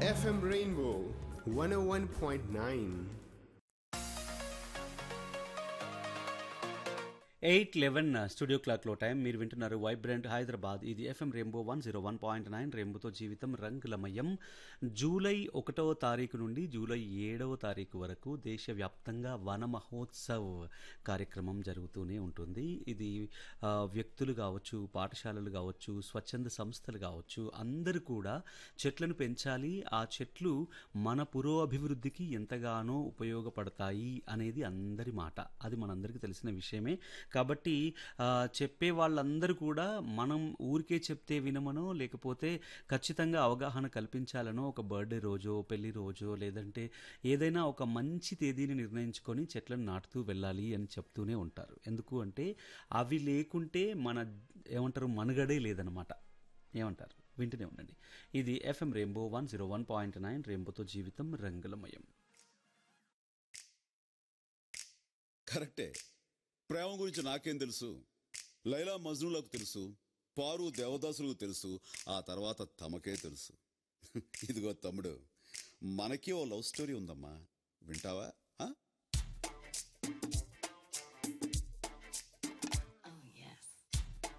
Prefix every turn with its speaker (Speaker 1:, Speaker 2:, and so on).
Speaker 1: FM Rainbow 101.9.
Speaker 2: Eight eleven studio క్లాక్లో time మీరు వింటున్నారు వైబ్రెంట్ హైదరాబాద్ ఇది FM Rainbow one zero one point nine రెయిన్బోతో జీవితం రంగులమయం జూలై ఒకటవ తారీఖు నుండి జూలై ఏడవ తారీఖు వరకు దేశవ్యాప్తంగా వన మహోత్సవ్ కార్యక్రమం జరుగుతూనే ఉంటుంది ఇది ఆ, వ్యక్తులు కావచ్చు పాఠశాలలు కావచ్చు స్వచ్ఛంద సంస్థలు కావచ్చు అందరూ కూడా చెట్లను పెంచాలి ఆ చెట్లు మన పురోభివృద్ధికి ఎంతగానో ఉపయోగపడతాయి అనేది అందరి మాట అది మనందరికీ తెలిసిన విషయమే కాబట్టి ఆ, చెప్పే వాళ్ళందరూ కూడా మనం ఊరికే చెప్తే వినమనో లేకపోతే ఖచ్చితంగా అవగాహన కల్పించాలనో ఒక బర్త్డే రోజో పెళ్లి రోజో లేదంటే ఏదైనా ఒక మంచి తేదీని నిర్ణయించుకొని చెట్లను నాటుతూ వెళ్ళాలి అని చెప్తూనే ఉంటారు ఎందుకు అంటే అవి లేకుంటే మన ఏమంటారు మనుగడే లేదనమాట ఏమంటారు వింటూనే ఉండండి ఇది FM Rainbow one zero one point nine రెయిన్బోతో జీవితం రంగులమయం
Speaker 3: కరెక్టే ప్రేమ గురించి నాకేం తెలుసు లైలా మజ్నులకు తెలుసు పారు దేవదాసులకు తెలుసు ఆ తర్వాత తమకే తెలుసు ఇదిగో తమ్ముడు మనకి ఓ లవ్ స్టోరీ ఉందమ్మా వింటావా ఆ?